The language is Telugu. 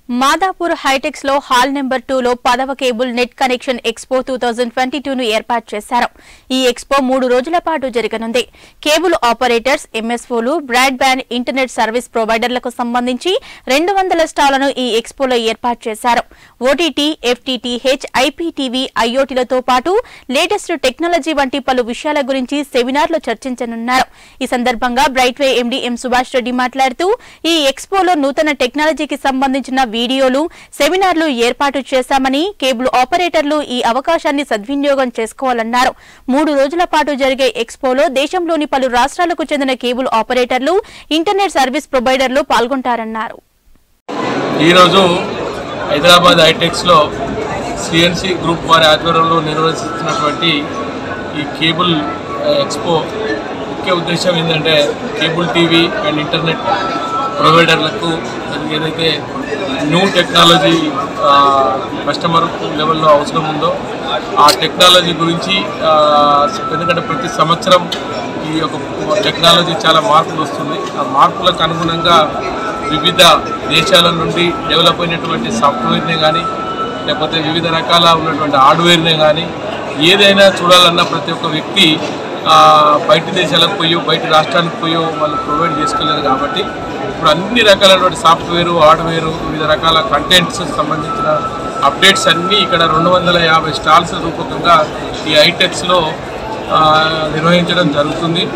మాదాపూర్ హైటెక్స్ లో హాల్ నెంబర్ టూ లో పదవ cable net connection expo two thousand twenty two ను ఏర్పాటు చేశారు ఈ ఎక్స్పో మూడు రోజుల పాటు జరగనుంది కేబుల్ ఆపరేటర్స్ ఎంఎస్ఓలు బ్రాడ్ బ్యాండ్ ఇంటర్నెట్ సర్వీస్ ప్రొవైడర్లకు సంబంధించి రెండు వందల స్టాళ్లను ఈ ఎక్స్పోలో ఏర్పాటు చేశారు ఓటీటీ ఎఫ్టీటీహెచ్ ఐపీటీవీ ఐఓటీలతో పాటు లేటెస్ట్ టెక్నాలజీ వంటి పలు విషయాల గురించి సెమినార్లో చర్చించనున్నారు ఈ సందర్భంగా Bright Way MD M Subhash Reddy మాట్లాడుతూ ఈ ఎక్స్పోలో నూతన టెక్నాలజీకి సంబంధించిన వీడియోలు సెమినార్లు ఏర్పాటు చేశామని కేబుల్ ఆపరేటర్లు ఈ అవకాశాన్ని సద్వినియోగం చేసుకోవాలన్నారు మూడు రోజుల పాటు జరిగే ఎక్స్పోలో దేశంలోని పలు రాష్ట్రాలకు చెందిన కేబుల్ ఆపరేటర్లు ఇంటర్నెట్ సర్వీస్ ప్రొవైడర్లు పాల్గొంటారన్నారు ఈరోజు హైదరాబాద్ హైటెక్స్లో సిఎన్సి గ్రూప్ వారి ఆధ్వర్యంలో నిర్వహిస్తున్నటువంటి ఈ కేబుల్ ఆ, ఎక్స్పో ముఖ్య ఉద్దేశం ఏంటంటే కేబుల్ టీవీ అండ్ ఇంటర్నెట్ ప్రొవైడర్లకు అది ఏదైతే న్యూ టెక్నాలజీ ఆ, కస్టమర్ లెవెల్లో అవసరం ఉందో ఆ టెక్నాలజీ గురించి ఆ, ఎందుకంటే ప్రతి సంవత్సరం ఈ యొక్క టెక్నాలజీ చాలా మార్పులు వస్తుంది ఆ మార్పులకు అనుగుణంగా వివిధ దేశాల నుండి డెవలప్ అయినటువంటి సాఫ్ట్వేర్నే కానీ లేకపోతే వివిధ రకాల ఉన్నటువంటి హార్డ్వేర్నే కానీ ఏదైనా చూడాలన్నా ప్రతి ఒక్క వ్యక్తి ఆ, బయట దేశాలకు పోయో బయట రాష్ట్రానికి పోయో వాళ్ళు ప్రొవైడ్ చేసుకోలేదు కాబట్టి ఇప్పుడు అన్ని రకాలైనటువంటి సాఫ్ట్వేరు హార్డ్వేరు వివిధ రకాల కంటెంట్స్ సంబంధించిన అప్డేట్స్ అన్నీ ఇక్కడ రెండు వందల యాభై స్టాల్స్ రూపకంగా ఈ ఐటెక్స్లో నిర్వహించడం జరుగుతుంది